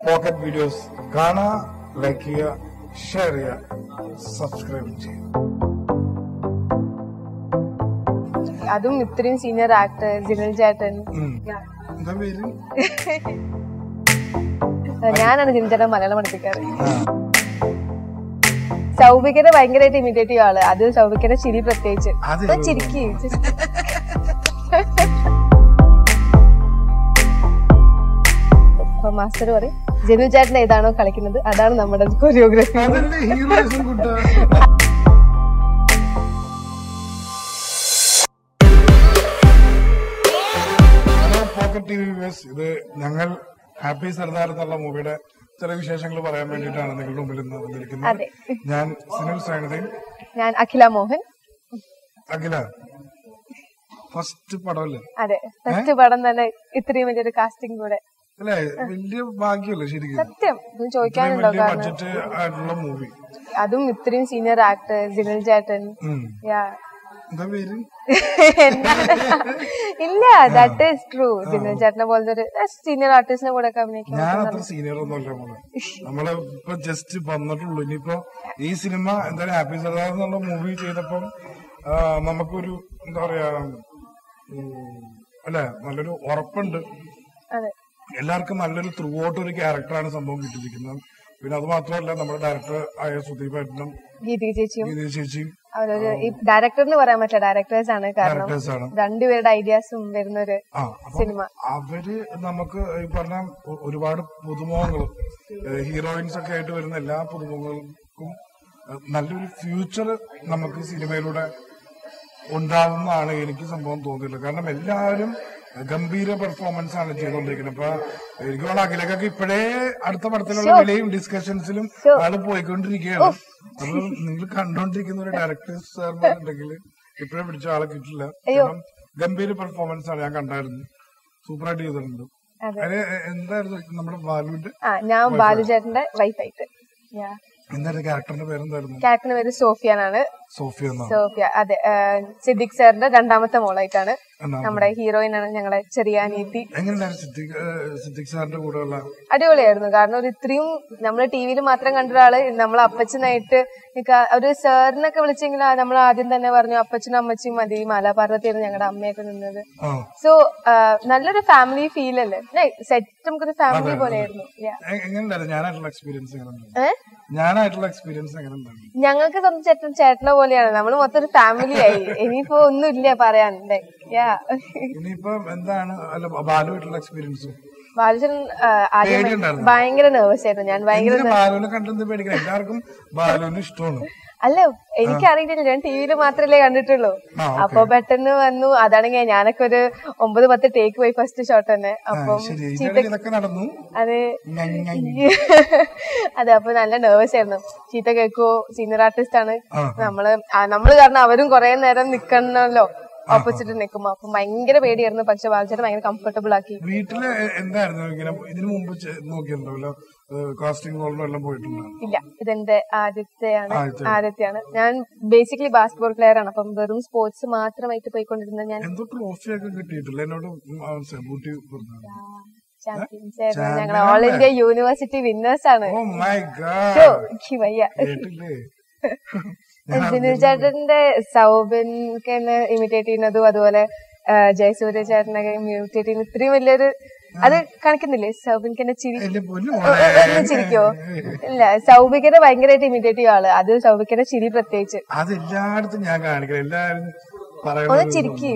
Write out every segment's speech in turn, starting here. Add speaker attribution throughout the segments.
Speaker 1: Pocket videos കാണുക like ചെയ്യുക share ചെയ്യുക സബ്സ്ക്രൈബ് ചെയ്യുക
Speaker 2: അതും ഇത്രയും സീനിയർ ആക്ടർ ജിനൽ ചേട്ടൻ
Speaker 1: ഉം. എന്താ പേര്
Speaker 2: ഞാനാണ് ജിനൽ ചേട്ടൻ മലയാളം പഠിപ്പിക്കാറ്
Speaker 1: ആ.
Speaker 2: സൗഭികനെ ഭയങ്കരമായിട്ട് ഇമിറ്റേറ്റ് ചെയ്യുക ആള് അത് സൗഭികന്റെ ചിരി പ്രത്യേകിച്ച്
Speaker 1: അത്
Speaker 2: അപ്പൊ ചിരിക്ക് അപ്പൊ മാസ്റ്റർ പറയും ജനു ചേട്ടൻ ഏതാണോ കളിക്കുന്നത് അതാണ് നമ്മുടെ കൊറിയോഗ്രാഫി
Speaker 1: അതല്ലേ ഹീറോയിസം കുട്ട hello Pocket T V viewers ഇത് ഞങ്ങൾ ഹാപ്പി സർദാർ എന്നുള്ള മൂവിയുടെ ചില വിശേഷങ്ങൾ പറയാൻ വേണ്ടിയിട്ടാണ് നിങ്ങളുടെ മുമ്പിൽ ഇന്ന് വന്നിരിക്കുന്നത്
Speaker 2: അതെ.
Speaker 1: ഞാൻ സുനിൽ സൈനദീൻ
Speaker 2: ഞാൻ അഖില മോഹൻ
Speaker 1: അഖില ഫസ്റ്റ് പടമല്ലേ
Speaker 2: അതെ ഫസ്റ്റ് പടം തന്നെ ഇത്രയും വലിയൊരു കാസ്റ്റിംഗ് കൂടെ
Speaker 1: അല്ലേ വലിയ ഭാഗ്യമല്ലേ ശരിക്കും
Speaker 2: സത്യം ഇതും
Speaker 1: ഇത്രയും
Speaker 2: ചോദിക്കാനുണ്ടോ
Speaker 1: വലിയ
Speaker 2: കാരണം
Speaker 1: ബഡ്ജറ്റ് ആയിട്ടുള്ള മൂവി
Speaker 2: അതും ഇത്രയും സീനിയർ ആക്ടർ ജിനൽ ചേട്ടൻ യാ
Speaker 1: എന്താ പേര്
Speaker 2: എന്താണ്? ഇല്ല ദാറ്റ് ഈസ് ട്രൂ ജിനൽ ചേട്ടനെ പോലത്തെ ഒരു സീനിയർ ആർട്ടിസ്റ്റിനെ കൂടെ ഒക്കെ അഭിനയിക്കാൻ
Speaker 1: ഞാൻ അത്ര സീനിയർ ഒന്നും അല്ല മോളെ നമ്മള് ഇപ്പൊ ജസ്റ്റ് വന്നിട്ടുള്ളൂ ഇനിയിപ്പോ ഈ സിനിമ എന്തായാലും ഹാപ്പി സർദാർ എന്നുള്ള മൂവി ചെയ്തപ്പം ആ, നമുക്കൊരു എന്താ പറയാ ഉം, അല്ലെ നല്ലൊരു ഉറപ്പുണ്ട്
Speaker 2: അതെ
Speaker 1: എല്ലാവർക്കും നല്ലൊരു ത്രൂ ഔട്ട് ഒരു ക്യാരക്ടറാണ് സംഭവം കിട്ടിയിരിക്കുന്നത് പിന്നെ അത് മാത്രമല്ല നമ്മുടെ ഡയറക്ടർ ആയ സുദീപ് ഏട്ടനും
Speaker 2: ഗീതി ചേച്ചിയും
Speaker 1: ഗീത ചേച്ചിയും
Speaker 2: അവരൊരു ഈ ഡയറക്ടർ എന്ന് പറയാൻ പറ്റില്ല ഡയറക്ടേഴ്സ് ആണ് കാരണം
Speaker 1: ഡയറക്ടേഴ്സ് ആണ്
Speaker 2: രണ്ടുപേരുടെ ഐഡിയാസും വരുന്ന ഒരു
Speaker 1: ആ അപ്പം
Speaker 2: സിനിമ
Speaker 1: അവര് നമുക്ക് ഈ പറഞ്ഞ ഒ- ഒരുപാട് പുതുമുഖങ്ങളും ഹീറോയിൻസ് ഒക്കെ ആയിട്ട് വരുന്ന എല്ലാ പുതുമുഖങ്ങൾക്കും ഏഹ്, നല്ലൊരു ഫ്യൂച്ചർ നമുക്ക് സിനിമയിലൂടെ ഉണ്ടാവുന്നതാണ് എനിക്ക് സംഭവം തോന്നിയിട്ടുള്ളത് കാരണം എല്ലാവരും ഗംഭീര പെർഫോമൻസ് ആണ് ചെയ്തുകൊണ്ടിരിക്കുന്നത് അപ്പൊ എനിക്ക് തോന്നുന്നു അഖിലക്കൊക്കെ ഇപ്പോഴേ അടുത്ത പടത്തിലുള്ള വിലയും ഡിസ്കഷൻസിലും ആള് പോയിക്കൊണ്ടിരിക്കുകയാണ് അപ്പൊ നിങ്ങൾ കണ്ടോണ്ടിരിക്കുന്ന ഒരു ഡയറക്ടർ സാർമാരുണ്ടെങ്കിൽ ഇപ്പോഴേ പിടിച്ച ആളെ കിട്ടില്ല കാരണം ഗംഭീര പെർഫോമൻസ് ആണ് ഞാൻ കണ്ടായിരുന്നു സൂപ്പറായിട്ട് ചെയ്തിട്ടുണ്ട്
Speaker 2: അതെ.
Speaker 1: അതിന് എന്തായിരുന്നു നമ്മുടെ ബാലുവിന്റെ
Speaker 2: ആ ഞാൻ ബാലുചേട്ടന്റെ വൈഫായിട്ട്
Speaker 1: എന്തായിരുന്നു ക്യാരക്ടറിന്റെ പേരെന്തായിരുന്നു
Speaker 2: ക്യാരക്ടറിന്റെ പേര് സോഫിയ എന്നാണ്
Speaker 1: സോഫിയ എന്നാണ്
Speaker 2: സോഫിയ അതെ ആ, സിദ്ദിഖ് സാറിന്റെ രണ്ടാമത്തെ മോളായിട്ടാണ്
Speaker 1: എന്നാ
Speaker 2: നമ്മുടെ ഹീറോയിൻ ആണ് ഞങ്ങളെ ചെറിയ അനിയത്തി
Speaker 1: എങ്ങനെയുണ്ടായിരുന്നു സിദ്ദിഖ് ഏഹ്, സിദ്ദിഖ് സാറിന്റെ കൂടെയുള്ള
Speaker 2: അടിപൊളിയായിരുന്നു കാരണം ഒരു ഇത്രയും നമ്മൾ ടി വിയിൽ മാത്രം കണ്ട ഒരാള് നമ്മളെ അപ്പച്ചനായിട്ട് നിക്ക- ഒരു സാറിനൊക്കെ വിളിച്ചെങ്കിൽ നമ്മൾ ആദ്യം തന്നെ പറഞ്ഞു അപ്പച്ചനും അമ്മച്ചിയും മതി മാലാപാർവതിയായിരുന്നു ഞങ്ങളുടെ അമ്മയൊക്കെ നിന്നത്
Speaker 1: ആ
Speaker 2: സോ നല്ലൊരു ഫാമിലി ഫീൽ അല്ലേ സെറ്റ് നമുക്കൊരു ഫാമിലി പോലെയായിരുന്നു Yeah.
Speaker 1: എ- എങ്ങനെയുണ്ടായിരുന്നു ഞാനായിട്ടുള്ള എക്സ്പീരിയൻസ് എങ്ങനെയുണ്ടായിരുന്നു
Speaker 2: ഏ?
Speaker 1: ഞാനായിട്ടുള്ള എക്സ്പീരിയൻസ് എങ്ങനെയുണ്ടായിരുന്നു
Speaker 2: ഞങ്ങൾക്ക് സ്വന്തം ചേട്ടൻ ചേട്ടനെ പോലെയാണ് നമ്മൾ മൊത്തം ഒരു ഫാമിലി ആയി ഇനിയിപ്പോ ഒന്നും ഇല്ല പറയാൻ യാ
Speaker 1: ഇനിയിപ്പോ എന്താണ് അല്ല ബാലുവായിട്ടുള്ള എക്സ്പീരിയൻസ്
Speaker 2: ബാലുചരൻ ആദ്യം
Speaker 1: പേടിയുണ്ടായിരുന്നു
Speaker 2: ഭയങ്കര നെർവസ് ആയിരുന്നു ഞാൻ ഭയങ്കര
Speaker 1: എന്തിനാ ബാലുവിനെ കണ്ടെന്ത് പേടിക്കണം എല്ലാവർക്കും ബാലുവിന് ഇഷ്ടമാണ്
Speaker 2: അല്ല എനിക്കറിയില്ല ഞാൻ ടിവിയിൽ മാത്രല്ലേ കണ്ടിട്ടുള്ളൂ
Speaker 1: ആ,
Speaker 2: അപ്പൊ പെട്ടെന്ന് വന്നു അതാണെങ്കിൽ ഞാനൊക്കെ ഒരു ഒമ്പത് പത്ത് ടേക്ക് പോയി ഫസ്റ്റ് ഷോട്ട് തന്നെ അപ്പം
Speaker 1: ശരി ഇതിനിടയിൽ ഇതൊക്കെ നടന്നു
Speaker 2: അത്
Speaker 1: ഞ- ഞ-
Speaker 2: അതെ അപ്പൊ നല്ല നെർവസ് ആയിരുന്നു ചീത്ത കേക്കോ സീനിയർ ആർട്ടിസ്റ്റ് ആണ്
Speaker 1: ആ.
Speaker 2: നമ്മള് ആ, നമ്മള് കാരണം അവരും കുറെ നേരം നിക്കണല്ലോ ഓപ്പോസിറ്റ് നിൽക്കുമ്പോ അപ്പൊ ഭയങ്കര പേടിയായിരുന്നു പക്ഷെ ബാലചേട്ടൻ ഭയങ്കര കംഫർട്ടബിൾ ആക്കി
Speaker 1: വീട്ടില് എ- എന്തായിരുന്നു ഇങ്ങനെ ഇതിനു മുമ്പ് ചെ- നോക്കിയിട്ടുണ്ടോ കാസ്റ്റിംഗ് കോളിനും എല്ലാം പോയിട്ടുണ്ടോ
Speaker 2: ഇല്ല ഇതെന്റെ ആദ്യത്തെയാണ്
Speaker 1: ആദ്യത്തെ.
Speaker 2: ആദ്യത്തെയാണ് ഞാൻ ബേസിക്കലി ബാസ്കറ്റ്ബോൾ പ്ലെയർ ആണ് അപ്പം വെറും സ്പോർട്സ് മാത്രമായിട്ട് പോയിക്കൊണ്ടിരുന്ന ഞാൻ
Speaker 1: എന്തോ ട്രോഫിയൊക്കെ കിട്ടിയിട്ടില്ല എന്നോട് ബൂട്ടി പറഞ്ഞു
Speaker 2: ചാമ്പ്യൻസ് ആയിരുന്നു ഞങ്ങൾ ഓൾ ഇന്ത്യ യൂണിവേഴ്സിറ്റി വിന്നേഴ്സ് ആണ്
Speaker 1: ഓ മൈ
Speaker 2: ഛോ,
Speaker 1: ഗാഡ്
Speaker 2: എനിക്ക് വയ്യ
Speaker 1: കേട്ടില്ലേ
Speaker 2: ജിനിൽ ചേട്ടന്റെ സൗബിൻക്ക് ഇമിറ്റേറ്റ് ചെയ്യുന്നതും അതുപോലെ ആ, ജയസൂര്യ ചേട്ടനൊക്കെ ഇമിറ്റേറ്റ് ചെയ്യുന്ന ഇത്രയും വലിയൊരു അത് കാണിക്കുന്നില്ലേ സൗബിൻക്ക് എന്നെ ചിരി
Speaker 1: എന്റെ പൊന്നു
Speaker 2: ഒന്ന് ചിരിക്കോ ഇല്ല സൗബികനെ ഭയങ്കരമായിട്ട് ഇമിറ്റേറ്റ് ചെയ്യുക ആള് അത് സൗബിക്കന്റെ ചിരി പ്രത്യേകിച്ച്
Speaker 1: അത് എല്ലായിടത്തും ഞാൻ കാണിക്കണം എല്ലാരും
Speaker 2: ഒന്ന്
Speaker 1: പറയുന്നത്
Speaker 2: ചിരിക്ക്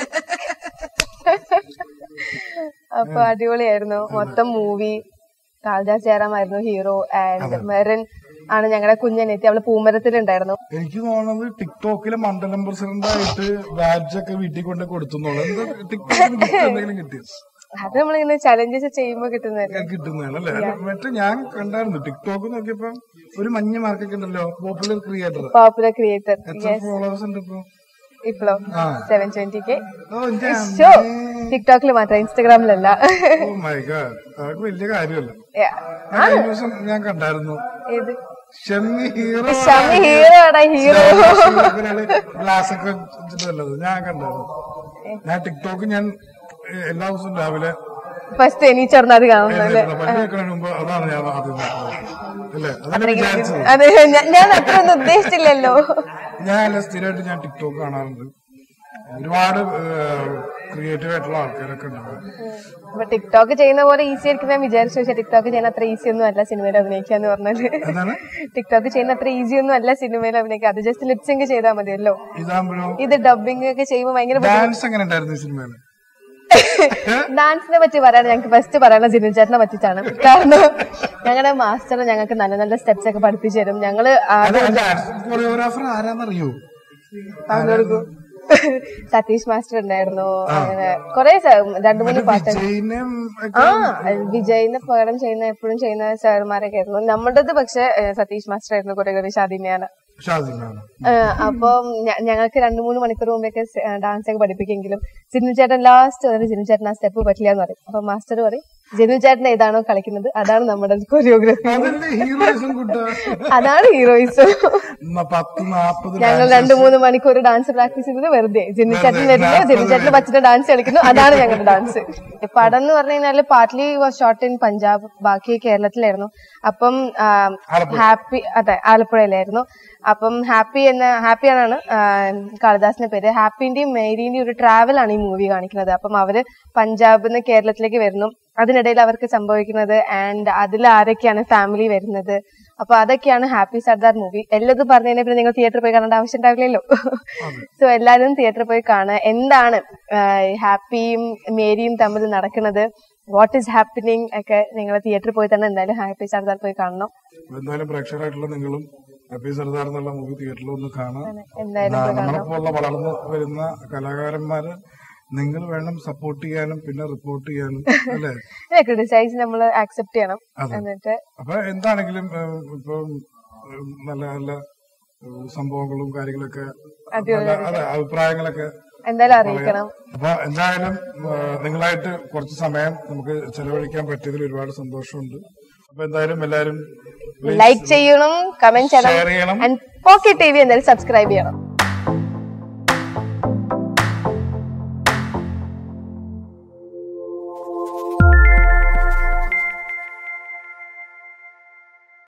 Speaker 2: അപ്പൊ അടിപൊളിയായിരുന്നു മൊത്തം മൂവി കാളിദാസ് ജയറാമായിരുന്നു ഹീറോ ആൻഡ് മെറിൻ ആണ് ഞങ്ങളുടെ കുഞ്ഞനെത്തി അവള് പൂമരത്തിലുണ്ടായിരുന്നു
Speaker 1: എനിക്ക് തോന്നുന്നത് ടിക്ടോക്കിലെ മണ്ഡലം പ്രസിഡന്റ് ആയിട്ട് ബാഡ്ജ് ഒക്കെ വീട്ടിൽ കൊണ്ട് കൊടുത്തുന്നുള്ളു എന്താ ടിക്ടോക്കിന് gift എന്തെങ്കിലും കിട്ടിയോ
Speaker 2: അത് നമ്മളിങ്ങനെ ചലഞ്ചസ് ചെയ്യുമ്പോ കിട്ടുന്നതല്ലേ
Speaker 1: കിട്ടുന്നതാണ് അല്ലേ അല്ല, മറ്റേ ഞാൻ കണ്ടായിരുന്നു ടിക്ടോക്ക് നോക്കിയപ്പോ ഒരു മഞ്ഞ മാർക്കൊക്കെ ഉണ്ടല്ലോ പോപ്പുലർ ക്രിയേറ്റർ
Speaker 2: പോപ്പുലർ ക്രിയേറ്റർ
Speaker 1: എത്ര ഫോളോവേഴ്സ് ഉണ്ട് ഇപ്പൊ
Speaker 2: ഇപ്പോഴോ
Speaker 1: ആ.
Speaker 2: സെവൻ ട്വന്റി കെ
Speaker 1: ഓ എന്റെ
Speaker 2: ഷോ ടിക്ടോക്കിൽ മാത്രം ഇൻസ്റ്റഗ്രാമിലല്ല
Speaker 1: ഓ മൈ ഗാഡ് അതൊക്കെ വലിയ കാര്യമല്ല
Speaker 2: Yeah.
Speaker 1: ഞാൻ കഴിഞ്ഞ ദിവസം ഞാൻ കണ്ടായിരുന്നു
Speaker 2: ഏത്
Speaker 1: ഷമ്മി ഹീറോ
Speaker 2: ഷമി ഹീറോ ആടാ ഹീറോ
Speaker 1: ഗ്ലാസ് ഒക്കെ വെച്ചിട്ടുള്ളത് ഞാൻ കണ്ടായിരുന്നു ഞാൻ ടിക്ടോക്ക് ഞാൻ ഏഹ്, എല്ലാ ദിവസവും രാവിലെ
Speaker 2: ഫസ്റ്റ് എണീച്ചോർന്ന് അത് കാണുന്നത് അല്ലേ
Speaker 1: പല്ല് വെക്കണതിന് മുമ്പ് അതാണ് ഞാൻ ആദ്യം നോക്കുന്നത് അല്ലേ അതന്നെ വിചാരിച്ചത്
Speaker 2: അതെ ഞാൻ- ഞാൻ അത്ര ഒന്നും ഉദ്ദേശിച്ചില്ലല്ലോ
Speaker 1: ഞാൻ അല്ല സ്ഥിരമായിട്ട് ഞാൻ ടിക്ടോക്ക് കാണാറുണ്ട് ഒരുപാട് ക്രിയേറ്റീവ് ആയിട്ടുള്ള ആൾക്കാരൊക്കെ ഉണ്ട്
Speaker 2: അപ്പൊ ടിക്ടോക്ക് ചെയ്യുന്ന പോലെ ഈസി ആയിരിക്കും ഞാൻ വിചാരിച്ചു പക്ഷെ ടിക്ടോക്ക് ചെയ്യുന്ന അത്ര ഈസി ഒന്നും അല്ല സിനിമയിൽ അഭിനയിക്കുക എന്ന് പറഞ്ഞാല്
Speaker 1: എന്താണ്
Speaker 2: ടിക്ടോക്ക് ചെയ്യുന്ന അത്ര ഈസി ഒന്നും അല്ല സിനിമയിൽ അഭിനയിക്കുക അത് ജസ്റ്റ് ലിപ്സിങ് ചെയ്താൽ മതിയല്ലോ
Speaker 1: ഇതാകുമ്പോഴോ
Speaker 2: ഇത് ഡബിങ് ഒക്കെ ചെയ്യുമ്പോൾ ഭയങ്കര
Speaker 1: ഡാൻസ് എങ്ങനെ ഉണ്ടായിരുന്നു ഈ സിനിമയിൽ
Speaker 2: ഡാൻസിനെ പറ്റി പറയാൻ ഞങ്ങൾക്ക് ഫസ്റ്റ് പറയാനുള്ള ജിനിൽ ചേട്ടനെ പറ്റിച്ചാണ് കാരണം ഞങ്ങളുടെ മാസ്റ്റർ ഞങ്ങൾക്ക് നല്ല നല്ല സ്റ്റെപ്സ് ഒക്കെ പഠിപ്പിച്ചു തരും ഞങ്ങള് ആ-
Speaker 1: ഡാൻസ് കൊറിയോഗ്രാഫർ ആരാന്നറിയോ
Speaker 2: പറഞ്ഞുകൊടുക്കും. സതീഷ് മാസ്റ്റർ ഉണ്ടായിരുന്നു അങ്ങനെ കുറെ രണ്ടു മൂന്ന് പാട്ട്
Speaker 1: വിജയിനെയും
Speaker 2: ആ വിജയിനെ പകരം ചെയ്യുന്ന എപ്പോഴും ചെയ്യുന്ന സാറുമാരൊക്കെ ആയിരുന്നു നമ്മുടേത് പക്ഷെ ഏഹ്, സതീഷ് മാസ്റ്റർ ആയിരുന്നു കുറെ ഷാദിമയാണ്
Speaker 1: ഷാസിനാണ്
Speaker 2: അപ്പം ഞ- ഞങ്ങൾക്ക് രണ്ടു മൂന്ന് മണിക്കൂർ മുമ്പൊക്കെ ഡാൻസ് ഒക്കെ പഠിപ്പിക്കെങ്കിലും ജിനു ചേട്ടൻ ലാസ്റ്റ് വരെ ജിനു ചേട്ടൻ ആ സ്റ്റെപ്പ് പറ്റില്ല എന്ന് പറയും അപ്പൊ മാസ്റ്റർ പറയും ജിനു ചേട്ടൻ ഏതാണോ കളിക്കുന്നത് അതാണ് നമ്മുടെ കൊറിയോഗ്രഫി
Speaker 1: അതല്ലേ ഹീറോയിസം കുട്ട
Speaker 2: അതാണ് ഹീറോയിസം
Speaker 1: പത്ത് നാപ്പത്
Speaker 2: ഞങ്ങൾ രണ്ടു മൂന്ന് മണിക്കൂർ ഡാൻസ് പ്രാക്ടീസ് ചെയ്തത് വെറുതെ ജിന്നു ചേട്ടൻ വരുന്നു ജിന്നു ചേട്ടന് പറ്റുന്ന ഡാൻസ് കളിക്കുന്നു അതാണ് ഞങ്ങളുടെ ഡാൻസ് പടം എന്ന് പറഞ്ഞു കഴിഞ്ഞാല് partly was shot in Punjab ബാക്കി കേരളത്തിലായിരുന്നു അപ്പം ഹാപ്പി അതെ ആലപ്പുഴയിലായിരുന്നു അപ്പം ഹാപ്പി എന്ന ഹാപ്പി ആണ് കാളിദാസിന്റെ പേര് ഹാപ്പിന്റെയും മേരിന്റെയും ഒരു ട്രാവൽ ആണ് ഈ മൂവി കാണിക്കുന്നത് അപ്പം അവര് പഞ്ചാബിൽ നിന്ന് കേരളത്തിലേക്ക് വരുന്നു അതിനിടയിൽ അവർക്ക് സംഭവിക്കുന്നത് ആൻഡ് അതിൽ ആരൊക്കെയാണ് ഫാമിലി വരുന്നത് അപ്പൊ അതൊക്കെയാണ് ഹാപ്പി സർദാർ മൂവി എല്ലതും പറഞ്ഞു കഴിഞ്ഞാൽ പിന്നെ നിങ്ങൾ തിയേറ്ററിൽ പോയി കാണേണ്ട ആവശ്യം ഉണ്ടാവില്ലല്ലോ സോ എല്ലാവരും തിയേറ്ററിൽ പോയി കാണുക എന്താണ് ആഹ് ഹാപ്പിയും മേരിയും തമ്മിൽ നടക്കുന്നത് വാട്ട് ഈസ് ഹാപ്പനിങ് ഒക്കെ നിങ്ങൾ തിയേറ്ററിൽ പോയി തന്നെ എന്തായാലും ഹാപ്പി സർദാർ പോയി കാണണം
Speaker 1: എന്തായാലും പ്രേക്ഷകരായിട്ടുള്ള നിങ്ങളും ഹാപ്പി സർദാർ എന്നുള്ള മൂവി തിയേറ്ററിൽ ഒന്ന് കാണാം
Speaker 2: എന്തായാലും പോയി കാണണം
Speaker 1: നമ്മളെപ്പോലുള്ള വളർന്നു വരുന്ന കലാകാരന്മാര് നിങ്ങൾ വേണം സപ്പോർട്ട് ചെയ്യാനും പിന്നെ റിപ്പോർട്ട് ചെയ്യാനും അല്ലേ
Speaker 2: ക്രിട്ടിസൈസ് നമ്മൾ ആക്സെപ്റ്റ് ചെയ്യണം
Speaker 1: അതെ.
Speaker 2: എന്നിട്ട്
Speaker 1: അപ്പൊ എന്താണെങ്കിലും ഏഹ്, ഇപ്പം ഏഹ്, നല്ല നല്ല ഏഹ്, സംഭവങ്ങളും കാര്യങ്ങളൊക്കെ നല്ല അതെ അഭിപ്രായങ്ങളൊക്കെ
Speaker 2: എന്തായാലും അറിയിക്കണം
Speaker 1: അപ്പൊ എന്തായാലും ഏഹ്, നിങ്ങളായിട്ട് കുറച്ച് സമയം നമുക്ക് ചെലവഴിക്കാൻ പറ്റിയതിൽ ഒരുപാട് സന്തോഷമുണ്ട് അപ്പൊ എന്തായാലും എല്ലാരും
Speaker 2: ലൈക്ക് ചെയ്യണം കമന്റ് ചെയ്യണം
Speaker 1: ഷെയർ ചെയ്യണം
Speaker 2: ആൻഡ് പോക്കറ്റ് ടി വി എന്തായാലും സബ്സ്ക്രൈബ് ചെയ്യണം